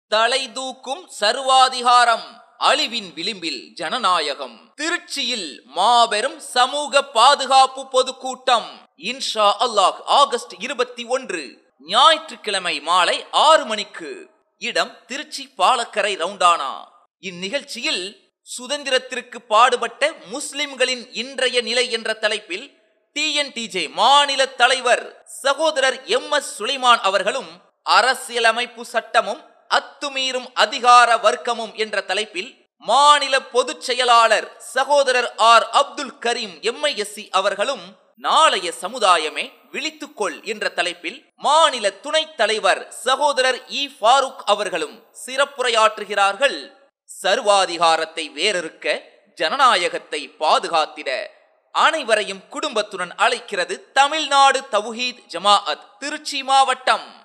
தலை தூக்கும் சர்வாதிகாரம் அழிவின் விளிம்பில் ஜனநாயகம் திருச்சியில் மாபெரும் சமூக பாதுகாப்பு பொதுக்கூட்டம் இன்ஷா அல்லாஹ் ஆகஸ்ட் இருபத்தி ஒன்று ஞாயிற்றுக்கிழமை மாலை ஆறு மணிக்கு இடம் திருச்சி பாலக்கரை ரவுண்டானா இந்நிகழ்ச்சியில் சுதந்திரத்திற்கு பாடுபட்ட முஸ்லிம்களின் இன்றைய நிலை என்ற தலைப்பில் டிஎன்டிஜே மாநில தலைவர் சகோதரர் எம் எஸ் சுலைமான் அவர்களும் அரசியலமைப்பு சட்டமும் அத்துமீறும் அதிகார வர்க்கமும் என்ற தலைப்பில் மாநில பொதுச் செயலாளர் சகோதரர் ஆர் அப்துல் கரீம் எம்ஐஎஸ்சி அவர்களும் நாளைய சமுதாயமே விழித்துக்கொள் என்ற தலைப்பில் மாநில துணைத் தலைவர் சகோதரர் இ ஃபாரூக் அவர்களும் சிறப்புரையாற்றுகிறார்கள் சர்வாதிகாரத்தை வேறறுக்க ஜனநாயகத்தை பாதுகாத்திட அனைவரையும் குடும்பத்துடன் அழைக்கிறது தமிழ்நாடு தவுஹீத் ஜமாஅத் திருச்சி மாவட்டம்